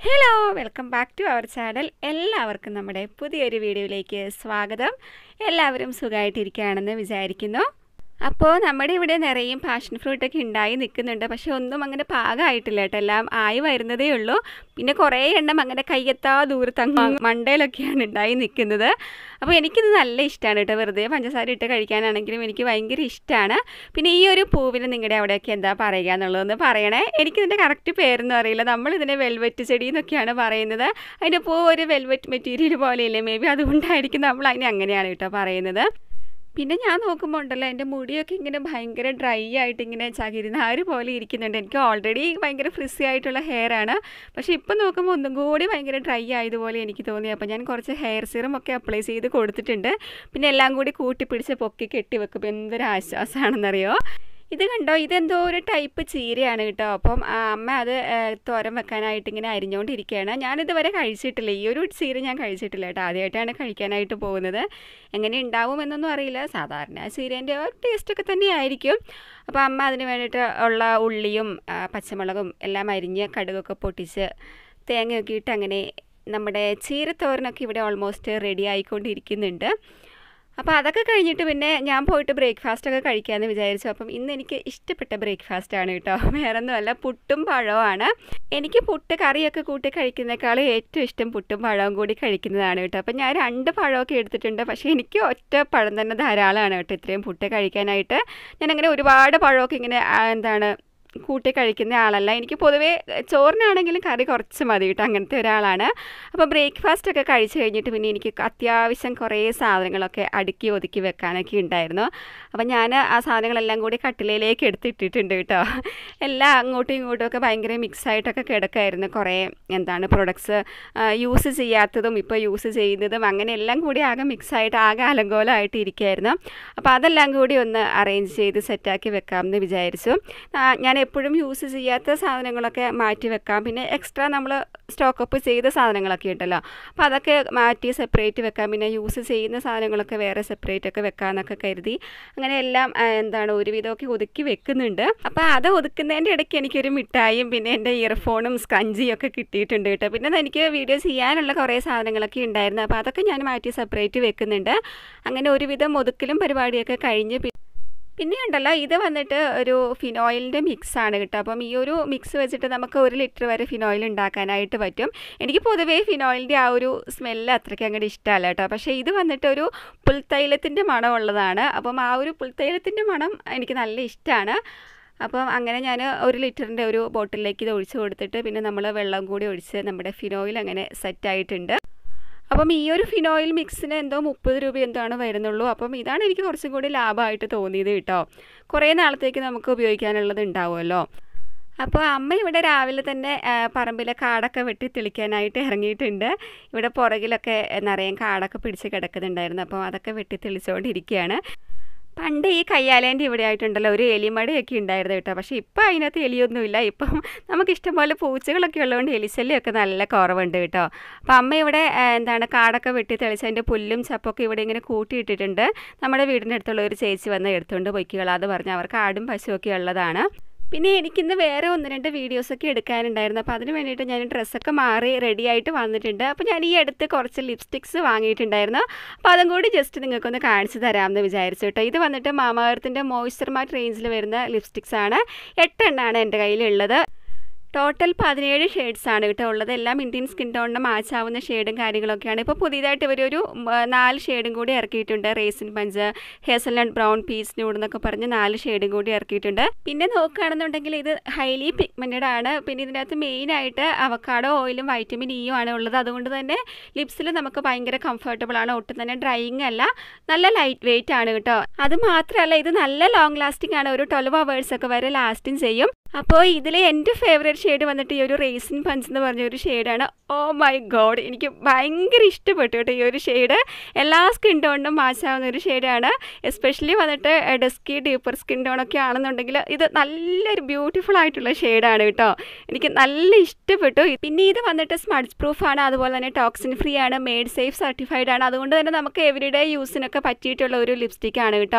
hello welcome back to our channel എല്ലാവർക്കും നമ്മുടെ പുതിയൊരു വീഡിയോയിലേക്ക് സ്വാഗതം എല്ലാവരും സുഖമായിട്ടിരിക്കുകയാണെന്ന് വിചാരിക്കുന്നു അപ്പോൾ നമ്മുടെ ഇവിടെ നിറയും പാഷൻ ഫ്രൂട്ടൊക്കെ ഉണ്ടായി നിൽക്കുന്നുണ്ട് പക്ഷെ ഒന്നും അങ്ങനെ പാകമായിട്ടില്ല കേട്ടോ എല്ലാം ആയി വരുന്നതേ ഉള്ളൂ പിന്നെ കുറേ എണ്ണം അങ്ങനെ കയ്യെത്താ ദൂരത്ത് അങ്ങ് മണ്ടയിലൊക്കെയാണ് ഉണ്ടായി നിൽക്കുന്നത് അപ്പോൾ എനിക്കിത് നല്ല ഇഷ്ടമാണ് കേട്ടോ വെറുതെ പഞ്ചസാര ഇട്ട് കഴിക്കാനാണെങ്കിലും എനിക്ക് ഭയങ്കര ഇഷ്ടമാണ് പിന്നെ ഈ ഒരു പൂവിന് നിങ്ങളുടെ അവിടെയൊക്കെ എന്താ പറയുക എന്നുള്ളതൊന്ന് പറയണേ എനിക്കിതിൻ്റെ കറക്റ്റ് പേരൊന്നും അറിയില്ല നമ്മളിതിനെ വെൽവെറ്റ് ചെടി എന്നൊക്കെയാണ് പറയുന്നത് അതിൻ്റെ പൂ ഒരു വെൽവെറ്റ് മെറ്റീരിയൽ പോലെയില്ലേ മേ ബി അതുകൊണ്ടായിരിക്കും നമ്മൾ അതിനെ അങ്ങനെയാണ് കേട്ടോ പറയുന്നത് പിന്നെ ഞാൻ നോക്കുമ്പോൾ ഉണ്ടല്ലോ എൻ്റെ മുടിയൊക്കെ ഇങ്ങനെ ഭയങ്കര ഡ്രൈ ആയിട്ട് ഇങ്ങനെ ചകിരിനാര് പോലെ ഇരിക്കുന്നുണ്ട് എനിക്ക് ഓൾറെഡി ഭയങ്കര ഫ്രിസി ആയിട്ടുള്ള ഹെയർ ആണ് പക്ഷേ ഇപ്പം നോക്കുമ്പോൾ ഒന്നും കൂടി ഭയങ്കര ഡ്രൈ ആയതുപോലെ എനിക്ക് തോന്നി അപ്പോൾ ഞാൻ കുറച്ച് ഹെയർ സിറം ഒക്കെ അപ്ലൈ ചെയ്ത് കൊടുത്തിട്ടുണ്ട് പിന്നെ എല്ലാം കൂടി കൂട്ടിപ്പിടിച്ച് പൊക്കി കെട്ടി വെക്കുമ്പോൾ എന്തൊരു ആശ്വാസമാണെന്നറിയോ ഇത് കണ്ടോ ഇതെന്തോ ഒരു ടൈപ്പ് ചീരയാണ് കേട്ടോ അപ്പം ആ അമ്മ അത് ഏഹ്, തോരൻ വെക്കാനായിട്ട് ഇങ്ങനെ അരിഞ്ഞുകൊണ്ടിരിക്കുകയാണ് ഞാനിതുവരെ കഴിച്ചിട്ടില്ല ഈ ഒരു ചീര ഞാൻ കഴിച്ചിട്ടില്ല കേട്ടോ ആദ്യമായിട്ടാണ് കഴിക്കാനായിട്ട് പോകുന്നത് എങ്ങനെ ഉണ്ടാവും എന്നൊന്നും അറിയില്ല സാധാരണ ചീരേൻ്റെ ടേസ്റ്റൊക്കെ തന്നെയായിരിക്കും അപ്പോൾ അമ്മ അതിന് വേണ്ടിയിട്ട് ഉള്ള ഉള്ളിയും ആ, പച്ചമുളകും എല്ലാം അരിഞ്ഞ് കടുകൊക്കെ പൊട്ടിച്ച് തേങ്ങയൊക്കെ ഇട്ട് അങ്ങനെ നമ്മുടെ ചീരത്തോരനൊക്കെ ഇവിടെ ഓൾമോസ്റ്റ് റെഡി ആയിക്കൊണ്ടിരിക്കുന്നുണ്ട് അപ്പോൾ അതൊക്കെ കഴിഞ്ഞിട്ട് പിന്നെ ഞാൻ പോയിട്ട് ബ്രേക്ക്ഫാസ്റ്റ് ഒക്കെ കഴിക്കാമെന്ന് വിചാരിച്ചു അപ്പം ഇന്ന് എനിക്ക് ഇഷ്ടപ്പെട്ട ബ്രേക്ക്ഫാസ്റ്റ് ആണ് കേട്ടോ വേറെ ഒന്നുമല്ല പുട്ടും പഴവുമാണ് എനിക്ക് പുട്ട് കറിയൊക്കെ കൂട്ടി കഴിക്കുന്നേക്കാളും ഏറ്റവും ഇഷ്ടം പുട്ടും പഴവും കൂടി കഴിക്കുന്നതാണ് കേട്ടോ അപ്പം ഞാൻ രണ്ട് പഴമൊക്കെ എടുത്തിട്ടുണ്ട് പക്ഷേ എനിക്ക് ഒറ്റ പഴം തന്നെ ധാരാളമാണ് കേട്ടോ ഇത്രയും പുട്ട് കഴിക്കാനായിട്ട് ഞാനങ്ങനെ ഒരുപാട് പഴമൊക്കെ ഇങ്ങനെ ആ, എന്താണ് കൂട്ടി കഴിക്കുന്ന ആളല്ല എനിക്ക് പൊതുവേ ചോറിനാണെങ്കിലും കറി കുറച്ച് മതി കേട്ടോ അങ്ങനത്തെ ഒരാളാണ് അപ്പോൾ ബ്രേക്ക്ഫാസ്റ്റ് ഒക്കെ കഴിച്ച് കഴിഞ്ഞിട്ട് പിന്നെ എനിക്ക് അത്യാവശ്യം കുറേ സാധനങ്ങളൊക്കെ അടുക്കി ഒതുക്കി വെക്കാനൊക്കെ ഉണ്ടായിരുന്നു അപ്പോൾ ഞാൻ ആ സാധനങ്ങളെല്ലാം കൂടി കട്ടിലയിലേക്ക് എടുത്തിട്ടിട്ടുണ്ട് കേട്ടോ എല്ലാം അങ്ങോട്ടും ഇങ്ങോട്ടും ഒക്കെ ഭയങ്കര മിക്സായിട്ടൊക്കെ കിടക്കായിരുന്നു കുറേ എന്താണ് പ്രൊഡക്ട്സ് യൂസ് ചെയ്യാത്തതും ഇപ്പോൾ യൂസ് ചെയ്യുന്നതും അങ്ങനെ എല്ലാം കൂടി ആകെ മിക്സായിട്ട് ആകെ അലങ്കോലമായിട്ട് ഇരിക്കുകയായിരുന്നു അപ്പോൾ അതെല്ലാം കൂടി ഒന്ന് അറേഞ്ച് ചെയ്ത് സെറ്റാക്കി വെക്കാമെന്ന് വിചാരിച്ചു ആ, ഞാൻ എപ്പോഴും യൂസ് ചെയ്യാത്ത സാധനങ്ങളൊക്കെ മാറ്റി വെക്കാം പിന്നെ എക്സ്ട്രാ നമ്മൾ സ്റ്റോക്കപ്പ് ചെയ്ത സാധനങ്ങളൊക്കെ ഉണ്ടല്ലോ അപ്പോൾ അതൊക്കെ മാറ്റി സെപ്പറേറ്റ് വെക്കാം പിന്നെ യൂസ് ചെയ്യുന്ന സാധനങ്ങളൊക്കെ വേറെ സെപ്പറേറ്റ് ഒക്കെ വെക്കാമെന്നൊക്കെ കരുതി അങ്ങനെ എല്ലാം ആ, എന്താണ് ഒരുവിധമൊക്കെ ഒതുക്കി വെക്കുന്നുണ്ട് അപ്പോൾ അത് ഒതുക്കുന്നതിൻ്റെ ഇടയ്ക്ക് എനിക്കൊരു മിഠായിയും പിന്നെ എൻ്റെ ഇയർഫോണും സ്കഞ്ചിയും ഒക്കെ കിട്ടിയിട്ടുണ്ട് കേട്ടോ പിന്നെ എനിക്ക് വീഡിയോ ചെയ്യാനുള്ള കുറേ സാധനങ്ങളൊക്കെ ഉണ്ടായിരുന്നു അപ്പോൾ അതൊക്കെ ഞാൻ മാറ്റി സെപ്പറേറ്റ് വെക്കുന്നുണ്ട് അങ്ങനെ ഒരുവിധം ഒതുക്കലും പരിപാടിയൊക്കെ കഴിഞ്ഞ് പി- പിന്നെ ഉണ്ടല്ലോ ഇത് വന്നിട്ട് ഒരു ഫിനോയിലിൻ്റെ മിക്സ് ആണ് കേട്ടോ അപ്പം ഈ ഒരു മിക്സ് വെച്ചിട്ട് നമുക്ക് ഒരു ലിറ്റർ വരെ ഫിനോയിൽ ഉണ്ടാക്കാനായിട്ട് പറ്റും എനിക്ക് പൊതുവേ ഫിനോയിലിൻ്റെ ആ ഒരു സ്മെല്ല് അത്രയ്ക്ക് അങ്ങോട്ട് ഇഷ്ടമല്ല കേട്ടോ പക്ഷേ ഇത് വന്നിട്ട് ഒരു പുൽത്തൈലത്തിൻ്റെ മണമുള്ളതാണ് അപ്പം ആ ഒരു പുൽത്തൈലത്തിൻ്റെ മണം എനിക്ക് നല്ല ഇഷ്ടമാണ് അപ്പം അങ്ങനെ ഞാൻ ഒരു ലിറ്ററിൻ്റെ ഒരു ബോട്ടിലേക്ക് ഇത് ഒഴിച്ച് കൊടുത്തിട്ട് പിന്നെ നമ്മൾ വെള്ളം കൂടി ഒഴിച്ച് നമ്മുടെ ഫിനോയിൽ അങ്ങനെ സെറ്റായിട്ടുണ്ട് അപ്പം ഈ ഒരു ഫിനോയിൽ മിക്സിന് എന്തോ മുപ്പത് രൂപ എന്താണ് വരുന്നുള്ളൂ അപ്പം ഇതാണ് എനിക്ക് കുറച്ചും കൂടി ലാഭമായിട്ട് തോന്നിയത് കേട്ടോ കുറേ നാളത്തേക്ക് നമുക്ക് ഉപയോഗിക്കാനുള്ളത് ഉണ്ടാവുമല്ലോ അപ്പോൾ അമ്മ ഇവിടെ രാവിലെ തന്നെ ആ, പറമ്പിലെ കാടൊക്കെ വെട്ടി തെളിക്കാനായിട്ട് ഇറങ്ങിയിട്ടുണ്ട് ഇവിടെ പുറകിലൊക്കെ നിറയെ കാടൊക്കെ പിടിച്ച് കിടക്കുന്നുണ്ടായിരുന്നു അപ്പോൾ അതൊക്കെ വെട്ടി തെളിച്ചുകൊണ്ടിരിക്കുകയാണ് പണ്ട് ഈ കയ്യാലേൻ്റെ ഇവിടെ ആയിട്ടുണ്ടല്ലോ ഒരു എലിമടയൊക്കെ ഉണ്ടായിരുന്നു കേട്ടോ പക്ഷേ ഇപ്പോൾ അതിനകത്ത് എലിയൊന്നുമില്ല ഇപ്പം നമുക്ക് ഇഷ്ടംപോലെ പൂച്ചകളൊക്കെ ഉള്ളതുകൊണ്ട് എലിശല്യമൊക്കെ നല്ല കുറവുണ്ട് കേട്ടോ അപ്പം അമ്മ ഇവിടെ ആ, എന്താണ് കാടൊക്കെ വെട്ടി തെളിച്ച് അതിൻ്റെ പുല്ലും ചപ്പൊക്കെ ഇവിടെ ഇങ്ങനെ കൂട്ടിയിട്ടിട്ടുണ്ട് നമ്മുടെ വീടിൻ്റെ അടുത്തുള്ള ഒരു ചേച്ചി വന്ന് എടുത്തുകൊണ്ട് പൊയ്ക്കുകളാന്ന് പറഞ്ഞ് അവർക്ക് ആടും പശുവൊക്കെ ഉള്ളതാണ് പിന്നെ എനിക്കിന്ന് വേറെ ഒന്ന് രണ്ട് വീഡിയോസൊക്കെ എടുക്കാനുണ്ടായിരുന്നു അപ്പോൾ അതിന് വേണ്ടിയിട്ട് ഞാൻ ഡ്രസ്സൊക്കെ മാറി റെഡി ആയിട്ട് വന്നിട്ടുണ്ട് അപ്പോൾ ഞാൻ ഈ അടുത്ത് കുറച്ച് ലിപ്സ്റ്റിക്സ് വാങ്ങിയിട്ടുണ്ടായിരുന്നു അപ്പോൾ അതും കൂടി ജസ്റ്റ് നിങ്ങൾക്കൊന്ന് കാണിച്ചു തരാമെന്ന് വിചാരിച്ചു കേട്ടോ ഇത് വന്നിട്ട് മാമാർത്തിൻ്റെ മോയ്സ്ചർ മാറ്റ് റേഞ്ചിൽ വരുന്ന ലിപ്സ്റ്റിക്സ് ആണ് എട്ടെണ്ണമാണ് എൻ്റെ കയ്യിലുള്ളത് ടോട്ടൽ പതിനേഴ് ഷെയ്ഡ്സ് ആണ് കേട്ടോ ഉള്ളത് എല്ലാം ഇന്ത്യൻ സ്കിൻ ടോണിന് മാച്ച് ആവുന്ന ഷെയ്ഡും കാര്യങ്ങളൊക്കെയാണ് ഇപ്പോൾ പുതിയതായിട്ട് ഇവരൊരു ഉം, ആ, നാല് ഷെയ്ഡും കൂടി ഇറക്കിയിട്ടുണ്ട് raisin punch hazelnut brown peace nude എന്നൊക്കെ പറഞ്ഞ് നാല് ഷെയ്ഡും കൂടി ഇറക്കിയിട്ടുണ്ട് പിന്നെ നോക്കുകയാണെന്നുണ്ടെങ്കിൽ ഇത് ഹൈലി പിഗ്മെൻറ്റഡ് ആണ് പിന്നെ ഇതിനകത്ത് മെയിനായിട്ട് അവക്കാഡോ ഓയിലും വൈറ്റമിൻ ഇയും ആണ് ഉള്ളത് അതുകൊണ്ട് തന്നെ ലിപ്സിൽ നമുക്ക് ഭയങ്കര കംഫർട്ടബിൾ ആണ് ഒട്ടും തന്നെ ഡ്രൈയിങ് അല്ല നല്ല ലൈറ്റ് വെയിറ്റ് ആണ് കേട്ടോ അത് മാത്രമല്ല ഇത് നല്ല ലോങ് ലാസ്റ്റിംഗ് ആണ് ഒരു ട്വൽവ് അവേഴ്സ് ഒക്കെ വരെ ലാസ്റ്റിംഗ് ചെയ്യും അപ്പോൾ ഇതിൽ എൻ്റെ ഫേവറേറ്റ് ഷെയ്ഡ് വന്നിട്ട് ഈ ഒരു റേസിൻ പഞ്ച് എന്ന് പറഞ്ഞ ഒരു ഷെയ്ഡാണ് ഓ മൈ ഗോഡ് എനിക്ക് ഭയങ്കര ഇഷ്ടപ്പെട്ടു കേട്ടോ ഈ ഒരു ഷെയ്ഡ് എല്ലാ സ്കിൻ ടോണിനും മാച്ചാവുന്ന ഒരു ഷെയ്ഡാണ് എസ്പെഷ്യലി വന്നിട്ട് ഡെസ്കി ഡീപ്പർ സ്കിൻ ടോണൊക്കെ ആണെന്നുണ്ടെങ്കിൽ ഇത് നല്ലൊരു ബ്യൂട്ടിഫുൾ ആയിട്ടുള്ള ഷെയ്ഡാണ് കേട്ടോ എനിക്ക് നല്ല ഇഷ്ടപ്പെട്ടു പിന്നെ ഇത് വന്നിട്ട് സ്മഡ്സ് പ്രൂഫാണ് അതുപോലെ തന്നെ ടോക്സിൻ ഫ്രീ ആണ് മെയ്ഡ് സേഫ് സർട്ടിഫൈഡ് ആണ് അതുകൊണ്ട് തന്നെ നമുക്ക് എവരിഡേ യൂസിനൊക്കെ പറ്റിയിട്ടുള്ള ഒരു ലിപ്സ്റ്റിക് ആണ് കേട്ടോ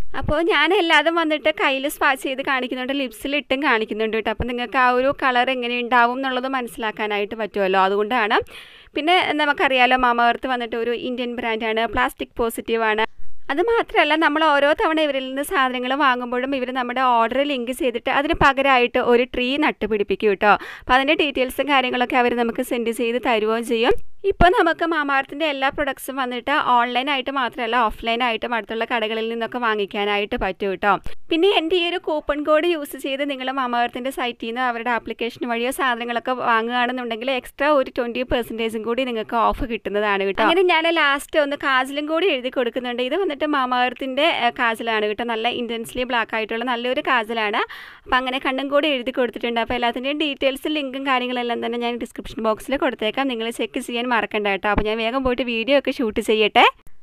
അപ്പോൾ ഞാൻ എല്ലാതും വന്നിട്ട് കയ്യിൽ സ്പാച്ച് ചെയ്ത് കാണിക്കുന്നുണ്ട് ലിപ്സിലിട്ടും കാണിക്കുന്നുണ്ട് കേട്ടോ അപ്പോൾ നിങ്ങൾക്ക് ആ ഒരു കളർ എങ്ങനെ ഉണ്ടാവും എന്നുള്ളത് മനസ്സിലാക്കാനായിട്ട് പറ്റുമല്ലോ അതുകൊണ്ടാണ് പിന്നെ നമുക്കറിയാലോ മാമവർത്ത് വന്നിട്ട് ഒരു ഇന്ത്യൻ ബ്രാൻഡാണ് പ്ലാസ്റ്റിക് പോസിറ്റീവാണ് അത് മാത്രമല്ല നമ്മൾ ഓരോ തവണ ഇവരിൽ നിന്ന് സാധനങ്ങൾ വാങ്ങുമ്പോഴും ഇവർ നമ്മുടെ ഓർഡർ ലിങ്ക് ചെയ്തിട്ട് അതിന് പകരമായിട്ട് ഒരു ട്രീ നട്ടുപിടിപ്പിക്കും കേട്ടോ അപ്പോൾ അതിൻ്റെ ഡീറ്റെയിൽസും കാര്യങ്ങളൊക്കെ അവർ നമുക്ക് സെൻഡ് ചെയ്ത് തരുകയും ചെയ്യും ഇപ്പോൾ നമുക്ക് മാമാർത്തിൻ്റെ എല്ലാ പ്രൊഡക്ട്സും വന്നിട്ട് ഓൺലൈനായിട്ട് മാത്രമല്ല ഓഫ്ലൈനായിട്ടും അടുത്തുള്ള കടകളിൽ നിന്നൊക്കെ വാങ്ങിക്കാനായിട്ട് പറ്റും കേട്ടോ പിന്നെ എൻ്റെ ഈ ഒരു കൂപ്പൺ കോഡ് യൂസ് ചെയ്ത് നിങ്ങൾ മാമാർത്തിൻ്റെ സൈറ്റിൽ നിന്ന് അവരുടെ ആപ്ലിക്കേഷൻ വഴിയോ സാധനങ്ങളൊക്കെ വാങ്ങുകയാണെന്നുണ്ടെങ്കിൽ എക്സ്ട്രാ ഒരു ട്വൻറ്റി പെർസെൻറ്റേജും കൂടി നിങ്ങൾക്ക് ഓഫ് കിട്ടുന്നതാണ് കേട്ടോ അങ്ങനെ ഞാൻ ലാസ്റ്റ് ഒന്ന് കാജലും കൂടി എഴുതി കൊടുക്കുന്നുണ്ട് ഇത് വന്നിട്ട് മാമാർത്തിൻ്റെ കാജലാണ് കേട്ടോ നല്ല ഇൻറ്റൻസ്ലി ബ്ലാക്ക് ആയിട്ടുള്ള നല്ലൊരു കാജലാണ് അപ്പോൾ അങ്ങനെ കണ്ണും കൂടി എഴുതി കൊടുത്തിട്ടുണ്ട് അപ്പോൾ എല്ലാത്തിൻ്റെയും ഡീറ്റെയിൽസും ലിങ്കും കാര്യങ്ങളെല്ലാം തന്നെ ഞാൻ ഡിസ്ക്രിപ്ഷൻ ബോക്സിൽ കൊടുത്തേക്കാം നിങ്ങൾ ചെക്ക് ചെയ്യാൻ മറക്കണ്ട കേട്ടോ അപ്പോൾ ഞാൻ വേഗം പോയിട്ട് വീഡിയോ ഒക്കെ ഷൂട്ട് ചെയ്യട്ടെ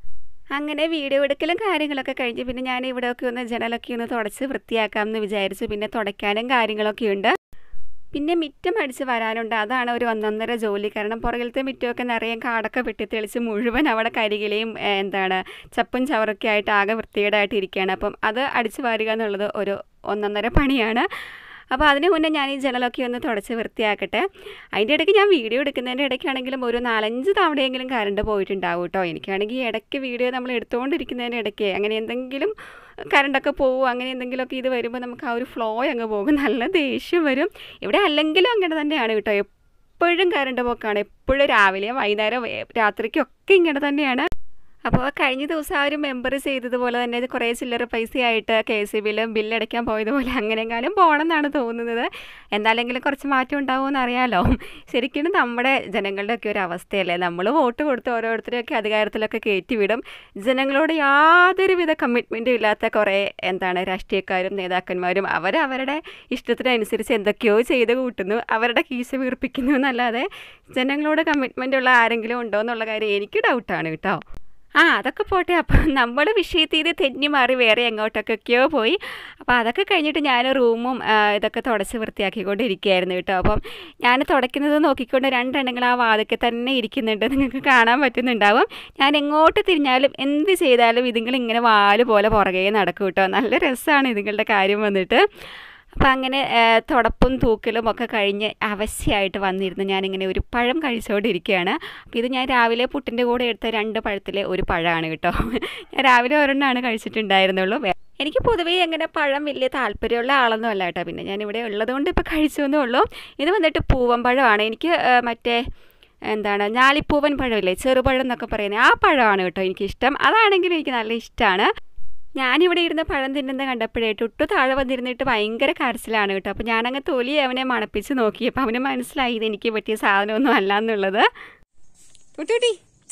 അങ്ങനെ വീഡിയോ എടുക്കലും കാര്യങ്ങളൊക്കെ കഴിഞ്ഞ് പിന്നെ ഞാൻ ഇവിടെയൊക്കെ ഒന്ന് ജനലൊക്കെ ഒന്ന് തുടച്ച് വൃത്തിയാക്കാം എന്ന് വിചാരിച്ചു പിന്നെ തുടയ്ക്കാനും കാര്യങ്ങളൊക്കെ ഉണ്ട് പിന്നെ മിറ്റം അടിച്ച് വരാനുണ്ട് അതാണ് ഒരു ഒന്നൊന്നര ജോലി കാരണം പുറകിലത്തെ മിറ്റമൊക്കെ നിറയെ കാടൊക്കെ വെട്ടി തെളിച്ച് മുഴുവൻ അവിടെ കരികിലെയും എന്താണ് ചപ്പും ചവറൊക്കെ ആയിട്ട് ആകെ വൃത്തികേടായിട്ട് ഇരിക്കുകയാണ് അപ്പം അത് അടിച്ച് വാരുക എന്നുള്ളത് ഒരു ഒന്നൊന്നര പണിയാണ് അപ്പോൾ അതിന് മുന്നേ ഞാൻ ഈ ജനലൊക്കെ ഒന്ന് തുടച്ച് വൃത്തിയാക്കട്ടെ അതിൻ്റെ ഇടയ്ക്ക് ഞാൻ വീഡിയോ എടുക്കുന്നതിൻ്റെ ഇടയ്ക്കാണെങ്കിലും ഒരു നാലഞ്ച് തവണയെങ്കിലും കറണ്ട് പോയിട്ടുണ്ടാവും കേട്ടോ എനിക്കാണെങ്കിൽ ഇടയ്ക്ക് വീഡിയോ നമ്മൾ എടുത്തുകൊണ്ടിരിക്കുന്നതിൻ്റെ ഇടയ്ക്ക് അങ്ങനെ എന്തെങ്കിലും കറണ്ടൊക്കെ പോകും അങ്ങനെ എന്തെങ്കിലുമൊക്കെ ഇത് വരുമ്പോൾ നമുക്ക് ആ ഒരു ഫ്ലോ അങ്ങ് പോകും നല്ല ദേഷ്യം വരും ഇവിടെ അല്ലെങ്കിലും അങ്ങനെ തന്നെയാണ് കേട്ടോ എപ്പോഴും കറണ്ട് പോക്കാണ് എപ്പോഴും രാവിലെ വൈകുന്നേരം രാത്രിക്കൊക്കെ ഇങ്ങനെ തന്നെയാണ് അപ്പോൾ കഴിഞ്ഞ ദിവസം ആ ഒരു മെമ്പർ ചെയ്തതുപോലെ തന്നെ ഇത് കുറേ ചില്ലറ പൈസയായിട്ട് കെ എസ് സി ബില്ലും ബില്ലടയ്ക്കാൻ പോയതുപോലെ അങ്ങനെയെങ്ങാനും പോകണമെന്നാണ് തോന്നുന്നത് എന്തായാലെങ്കിലും കുറച്ച് മാറ്റം ഉണ്ടാവുമെന്ന് അറിയാലോ ശരിക്കും നമ്മുടെ ജനങ്ങളുടെയൊക്കെ ഒരു അവസ്ഥയല്ലേ നമ്മൾ വോട്ട് കൊടുത്ത് ഓരോരുത്തരെയൊക്കെ അധികാരത്തിലൊക്കെ കയറ്റിവിടും ജനങ്ങളോട് യാതൊരുവിധ കമ്മിറ്റ്മെൻറ്റും ഇല്ലാത്ത കുറേ എന്താണ് രാഷ്ട്രീയക്കാരും നേതാക്കന്മാരും അവരവരുടെ ഇഷ്ടത്തിനനുസരിച്ച് എന്തൊക്കെയോ ചെയ്ത് കൂട്ടുന്നു അവരുടെ കീശ വീർപ്പിക്കുന്നു എന്നല്ലാതെ ജനങ്ങളോട് കമ്മിറ്റ്മെൻ്റ് ഉള്ള ആരെങ്കിലും ഉണ്ടോ എന്നുള്ള കാര്യം എനിക്ക് ഡൗട്ടാണ് കേട്ടോ ആ അതൊക്കെ പോട്ടെ അപ്പം നമ്മൾ വിഷയത്തിൽ ഇത് തെന്നി മാറി വേറെ എങ്ങോട്ടൊക്കെയോ പോയി അപ്പോൾ അതൊക്കെ കഴിഞ്ഞിട്ട് ഞാൻ റൂമും ഇതൊക്കെ തുടച്ച് വൃത്തിയാക്കിക്കൊണ്ടിരിക്കുകയായിരുന്നു കേട്ടോ അപ്പം ഞാൻ തുടയ്ക്കുന്നത് നോക്കിക്കൊണ്ട് രണ്ടെണ്ണങ്ങൾ ആ വാതിക്കെ തന്നെ ഇരിക്കുന്നുണ്ട് നിങ്ങൾക്ക് കാണാൻ പറ്റുന്നുണ്ടാവും ഞാൻ എങ്ങോട്ട് തിരിഞ്ഞാലും എന്ത് ചെയ്താലും ഇതുങ്ങൾ ഇങ്ങനെ വാല് പോലെ പുറകെ നടക്കും കേട്ടോ നല്ല രസമാണ് ഇതുങ്ങളുടെ കാര്യം വന്നിട്ട് അപ്പം അങ്ങനെ തുടപ്പും തൂക്കലും ഒക്കെ കഴിഞ്ഞ് അവശയായിട്ട് വന്നിരുന്നു ഞാനിങ്ങനെ ഒരു പഴം കഴിച്ചുകൊണ്ടിരിക്കുകയാണ് അപ്പോൾ ഇത് ഞാൻ രാവിലെ പുട്ടിൻ്റെ കൂടെ എടുത്ത രണ്ട് പഴത്തിലെ ഒരു പഴമാണ് കേട്ടോ ഞാൻ രാവിലെ ഒരെണ്ണമാണ് കഴിച്ചിട്ടുണ്ടായിരുന്നുള്ളൂ എനിക്ക് പൊതുവേ അങ്ങനെ പഴം വലിയ താല്പര്യമുള്ള ആളൊന്നും അല്ല കേട്ടോ പിന്നെ ഞാൻ ഇവിടെ ഉള്ളതുകൊണ്ട് ഇപ്പോൾ കഴിച്ചു എന്നേ ഉള്ളൂ ഇത് വന്നിട്ട് പൂവൻ പഴമാണ് എനിക്ക് മറ്റേ എന്താണ് ഞാലിപ്പൂവൻ പഴമില്ലേ ചെറുപഴം എന്നൊക്കെ പറയുന്നത് ആ പഴമാണ് കേട്ടോ എനിക്കിഷ്ടം അതാണെങ്കിൽ എനിക്ക് നല്ല ഇഷ്ടമാണ് ഞാനിവിടെ ഇരുന്ന് പഴം തിന്നുന്നത് കണ്ടപ്പോഴേ തൊട്ടു താഴെ വന്നിരുന്നിട്ട് ഭയങ്കര കരച്ചിലാണ് കേട്ടോ അപ്പോൾ ഞാനങ്ങ് തൊലി അവനെ മണപ്പിച്ച് നോക്കി അപ്പോൾ അവന് മനസ്സിലായി ഇത് എനിക്ക് പറ്റിയ സാധനമൊന്നും അല്ല എന്നുള്ളത് കുട്ടൂട്ടി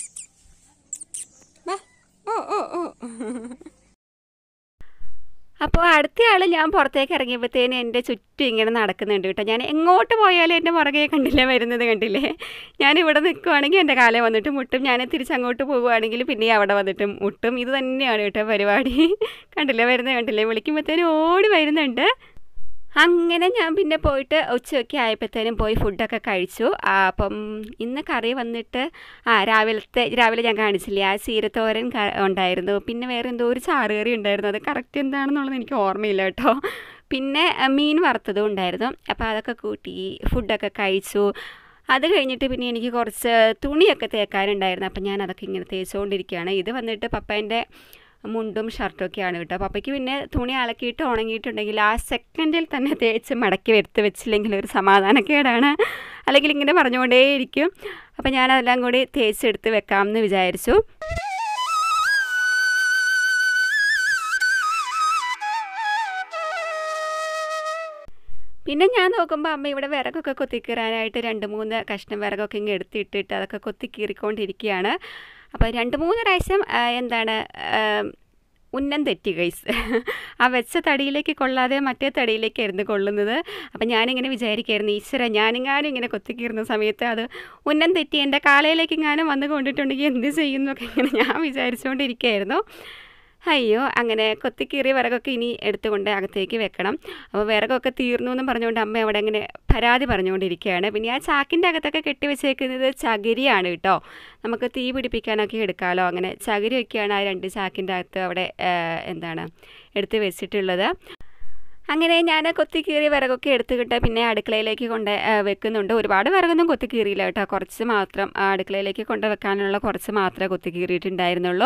ഓ ഓ ഓ അപ്പോൾ അടുത്തയാൾ ഞാൻ പുറത്തേക്ക് ഇറങ്ങിയപ്പോഴത്തേന് എൻ്റെ ചുറ്റും ഇങ്ങനെ നടക്കുന്നുണ്ട് കേട്ടോ ഞാൻ എങ്ങോട്ട് പോയാലും എൻ്റെ പുറകെ കണ്ടില്ലേ വരുന്നത് കണ്ടില്ലേ ഞാൻ ഇവിടെ നിൽക്കുവാണെങ്കിൽ എൻ്റെ കാലം വന്നിട്ട് മുട്ടും ഞാൻ തിരിച്ചങ്ങോട്ട് പോവുകയാണെങ്കിൽ പിന്നെ അവിടെ വന്നിട്ട് മുട്ടും ഇത് തന്നെയാണ് കേട്ടോ പരിപാടി കണ്ടില്ലേ വരുന്നത് കണ്ടില്ലേ വിളിക്കുമ്പോഴത്തേനും ഓടി വരുന്നുണ്ട് അങ്ങനെ ഞാൻ പിന്നെ പോയിട്ട് ഉച്ചയൊക്കെ ആയപ്പോഴത്തേനും പോയി ഫുഡൊക്കെ കഴിച്ചു അപ്പം ഇന്ന് കറി വന്നിട്ട് ആ രാവിലത്തെ രാവിലെ ഞാൻ കാണിച്ചില്ലേ ആ ചീരത്തോരൻ ഉണ്ടായിരുന്നു പിന്നെ വേറെ എന്തോ ഒരു ചാറ് കറി ഉണ്ടായിരുന്നു അത് കറക്റ്റ് എന്താണെന്നുള്ളത് എനിക്ക് ഓർമ്മയില്ല കേട്ടോ പിന്നെ മീൻ വറുത്തതും ഉണ്ടായിരുന്നു അപ്പോൾ അതൊക്കെ കൂട്ടി ഫുഡൊക്കെ കഴിച്ചു അത് കഴിഞ്ഞിട്ട് പിന്നെ എനിക്ക് കുറച്ച് തുണിയൊക്കെ തേക്കാനുണ്ടായിരുന്നു അപ്പം ഞാൻ അതൊക്കെ ഇങ്ങനെ തേച്ചുകൊണ്ടിരിക്കുകയാണ് ഇത് വന്നിട്ട് പപ്പേൻ്റെ മുണ്ടും ഷർട്ടും ഒക്കെയാണ് കേട്ടോ പപ്പയ്ക്ക് പിന്നെ തുണി അലക്കിയിട്ട് ഉണങ്ങിയിട്ടുണ്ടെങ്കിൽ ആ സെക്കൻഡിൽ തന്നെ തേച്ച് മടക്കി എടുത്ത് വെച്ചില്ലെങ്കിൽ ഒരു സമാധാനക്കേടാണ് അല്ലെങ്കിൽ ഇങ്ങനെ പറഞ്ഞുകൊണ്ടേയിരിക്കും അപ്പം ഞാൻ അതെല്ലാം കൂടി തേച്ചെടുത്ത് വെക്കാമെന്ന് വിചാരിച്ചു പിന്നെ ഞാൻ നോക്കുമ്പോൾ അമ്മ ഇവിടെ വിറകൊക്കെ കൊത്തിക്കീറാനായിട്ട് രണ്ട് മൂന്ന് കഷ്ണം വിറകൊക്കെ ഇങ്ങനെ എടുത്തിട്ടിട്ട് അതൊക്കെ കൊത്തിക്കീറിക്കൊണ്ടിരിക്കുകയാണ് അപ്പോൾ രണ്ട് മൂന്ന് പ്രാവശ്യം എന്താണ് ഉന്നം തെറ്റി ഗൈസ് ആ വെച്ച തടിയിലേക്ക് കൊള്ളാതെ മറ്റേ തടിയിലേക്കായിരുന്നു കൊള്ളുന്നത് അപ്പം ഞാനിങ്ങനെ വിചാരിക്കായിരുന്നു ഈശ്വര ഞാനിങ്ങാനും ഇങ്ങനെ കൊത്തിക്കീറുന്ന സമയത്ത് അത് ഉന്നം തെറ്റി എൻ്റെ കാലയിലേക്ക് ഇങ്ങാനും വന്ന് കൊണ്ടിട്ടുണ്ടെങ്കിൽ എന്ത് ചെയ്യുന്നൊക്കെ ഇങ്ങനെ ഞാൻ വിചാരിച്ചുകൊണ്ടിരിക്കുകയായിരുന്നു അയ്യോ അങ്ങനെ കൊത്തിക്കീറിയ വിറകൊക്കെ ഇനി എടുത്തുകൊണ്ട് അകത്തേക്ക് വെക്കണം അപ്പോൾ വിറകൊക്കെ തീർന്നു എന്നും പറഞ്ഞുകൊണ്ട് അമ്മ അവിടെ അങ്ങനെ പരാതി പറഞ്ഞുകൊണ്ടിരിക്കുകയാണ് പിന്നെ ആ ചാക്കിൻ്റെ അകത്തൊക്കെ കെട്ടി വെച്ചേക്കുന്നത് ചകിരിയാണ് കേട്ടോ നമുക്ക് തീ പിടിപ്പിക്കാനൊക്കെ എടുക്കാമല്ലോ അങ്ങനെ ചകിരിയൊക്കെയാണ് ആ രണ്ട് ചാക്കിൻ്റെ അകത്ത് അവിടെ ആ, എന്താണ് എടുത്ത് വെച്ചിട്ടുള്ളത് അങ്ങനെ ഞാൻ കൊത്തി കീറിയ വിറകൊക്കെ എടുത്തുകിട്ട് പിന്നെ അടുക്കളയിലേക്ക് കൊണ്ട് ആ, വെക്കുന്നുണ്ട് ഒരുപാട് വിറകൊന്നും കൊത്തി കീറിയില്ല കേട്ടോ കുറച്ച് മാത്രം ആ, അടുക്കളയിലേക്ക് കൊണ്ട് വെക്കാനുള്ള കുറച്ച് മാത്രമേ കൊത്തി കീറിയിട്ടുണ്ടായിരുന്നുള്ളൂ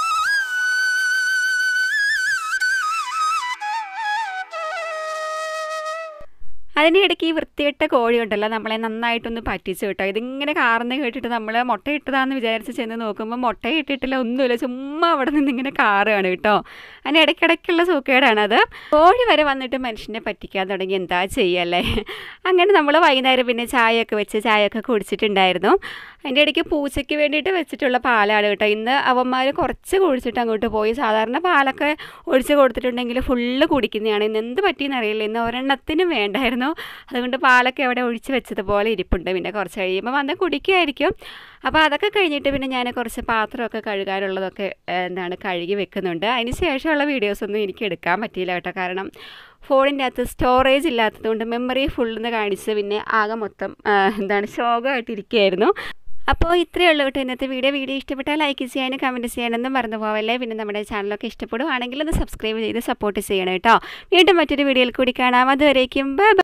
അതിൻ്റെ ഇടയ്ക്ക് ഈ വൃത്തികെട്ട കോഴി ഉണ്ടല്ലോ നമ്മളെ നന്നായിട്ടൊന്ന് പറ്റിച്ചു കേട്ടോ ഇതിങ്ങനെ കാർന്ന് കേട്ടിട്ട് നമ്മൾ മുട്ട ഇട്ടതാന്ന് വിചാരിച്ച് ചെന്ന് നോക്കുമ്പോൾ മുട്ട ഇട്ടിട്ടില്ല ഒന്നുമില്ല ചുമ്മാ അവിടെ നിന്ന് ഇങ്ങനെ കാറുകയാണ് കേട്ടോ അതിന് ഇടയ്ക്കിടയ്ക്കുള്ള സൂക്കേടാണത് കോഴി വരെ വന്നിട്ട് മനുഷ്യനെ പറ്റിക്കാൻ തുടങ്ങി എന്താ ചെയ്യല്ലേ അങ്ങനെ നമ്മൾ വൈകുന്നേരം പിന്നെ ചായയൊക്കെ വെച്ച് ചായയൊക്കെ കുടിച്ചിട്ടുണ്ടായിരുന്നു അതിൻ്റെ ഇടയ്ക്ക് പൂച്ചയ്ക്ക് വേണ്ടിയിട്ട് വെച്ചിട്ടുള്ള പാലാണ് കേട്ടോ ഇന്ന് അവന്മാർ കുറച്ച് കുടിച്ചിട്ട് അങ്ങോട്ട് പോയി സാധാരണ പാലൊക്കെ ഒഴിച്ച് കൊടുത്തിട്ടുണ്ടെങ്കിൽ ഫുള്ള് കുടിക്കുന്നതാണ് ഇന്ന് എന്ത് പറ്റിയെന്ന് അറിയില്ല ഇന്ന് ഒരെണ്ണത്തിനും വേണ്ടായിരുന്നു അതുകൊണ്ട് പാലൊക്കെ അവിടെ ഒഴിച്ച് വെച്ചതുപോലെ ഇരിപ്പുണ്ട് പിന്നെ കുറച്ച് കഴിയുമ്പോൾ വന്ന് കുടിക്കുമായിരിക്കും അപ്പോൾ അതൊക്കെ കഴിഞ്ഞിട്ട് പിന്നെ ഞാൻ കുറച്ച് പാത്രമൊക്കെ കഴുകാനുള്ളതൊക്കെ ഏഹ്, എന്താണ് കഴുകി വെക്കുന്നുണ്ട് അതിന് ശേഷമുള്ള വീഡിയോസൊന്നും എനിക്ക് എടുക്കാൻ പറ്റിയില്ല കേട്ടോ കാരണം ഫോണിൻ്റെ അകത്ത് സ്റ്റോറേജ് ഇല്ലാത്തതുകൊണ്ട് മെമ്മറി ഫുള്ളെന്ന് കാണിച്ച് പിന്നെ ആകെ മൊത്തം ആ, എന്താണ് ശോകമായിട്ടിരിക്കുകയായിരുന്നു അപ്പോൾ ഇത്രയേ ഉള്ളൂ കേട്ടോ ഇന്നത്തെ വീഡിയോ വീഡിയോ ഇഷ്ടപ്പെട്ടാൽ ലൈക്ക് ചെയ്യാനും കമൻറ്റ് ചെയ്യാനൊന്നും മറന്നു പോവല്ലേ പിന്നെ നമ്മുടെ ചാനലൊക്കെ ഇഷ്ടപ്പെടുവാണെങ്കിൽ ഒന്ന് സബ്സ്ക്രൈബ് ചെയ്ത് സപ്പോർട്ട് ചെയ്യണം കേട്ടോ വീണ്ടും മറ്റൊരു വീഡിയോയിൽ കൂടി കാണാം അതുവരേക്കും ബൈ